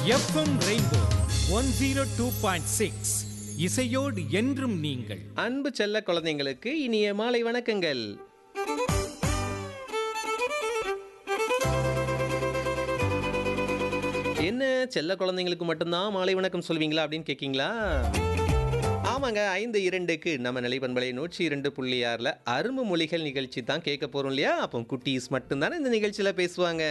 FM rainbow one zero two point six இசையோடு என்றும் நீங்கள் அன்பு செல்ல குழந்தைங்களுக்கு இனிய மாலை வணக்கங்கள் என்ன செல்ல குழந்தைங்களுக்கு மட்டும்தான் மாலை வணக்கம் சொல்வீங்களா அப்படின்னு கேட்கீங்களா ஆமாங்க ஐந்து இரண்டுக்கு நம்ம நிலைப்பண்பலை நூற்றி இரண்டு புள்ளி ஆறில் அரும்பு மொழிகள் நிகழ்ச்சி தான் கேட்க போகிறோம் இல்லையா அப்போ குட்டீஸ் மட்டும்தானே இந்த நிகழ்ச்சியில் பேசுவாங்க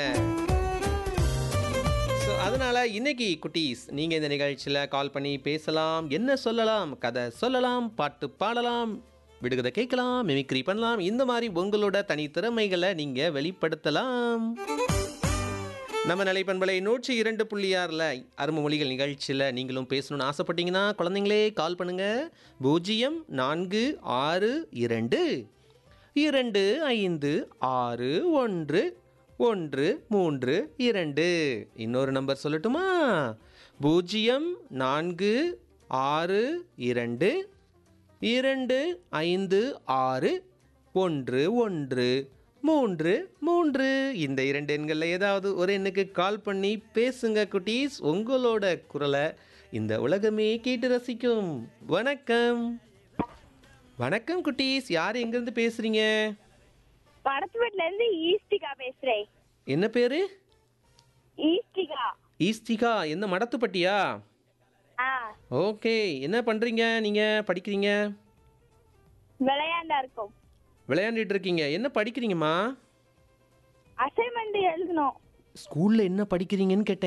ஸோ அதனால் இன்னைக்கு குட்டீஸ் நீங்கள் இந்த நிகழ்ச்சியில் கால் பண்ணி பேசலாம் என்ன சொல்லலாம் கதை சொல்லலாம் பாட்டு பாடலாம் விடுகதை கேட்கலாம் மிமிக்ரி பண்ணலாம் இந்த மாதிரி உங்களோட தனித்திறமைகளை நீங்கள் வெளிப்படுத்தலாம் நம்ம நிலைப்பண்பலை நூற்றி இரண்டு புள்ளி ஆறில் அரும்பு மொழிகள் நிகழ்ச்சியில் நீங்களும் பேசணும்னு ஆசைப்பட்டீங்கன்னா குழந்தைங்களே கால் பண்ணுங்க பூஜ்ஜியம் நான்கு ஆறு இரண்டு இரண்டு ஐந்து ஆறு ஒன்று ஒன்று மூன்று இரண்டு இன்னொரு நம்பர் சொல்லட்டுமா பூஜ்ஜியம் நான்கு ஆறு இரண்டு இரண்டு ஐந்து ஆறு ஒன்று ஒன்று மூன்று மூன்று இந்த இரண்டு எண்களில் ஏதாவது ஒரு எண்ணுக்கு கால் பண்ணி பேசுங்க குட்டீஸ் உங்களோட குரலை இந்த உலகமே கேட்டு ரசிக்கும் வணக்கம் வணக்கம் குட்டீஸ் யார் எங்கேருந்து பேசுறீங்க படத்துவீட்ல இருந்து ஈஸ்டிகா பேசுறேன் என்ன பேரு ஈஸ்டிகா ஈஸ்திகா என்ன மடத்துப்பட்டியா ஆ ஓகே என்ன பண்ணுறீங்க நீங்கள் படிக்கிறீங்க விளையாண்டா இருக்கும் விளையாண்டுட்டு இருக்கீங்க என்ன படிக்கிறீங்கம்மா அசைன்மெண்ட் எழுதணும் ஸ்கூலில் என்ன படிக்கிறீங்கன்னு கேட்டேன்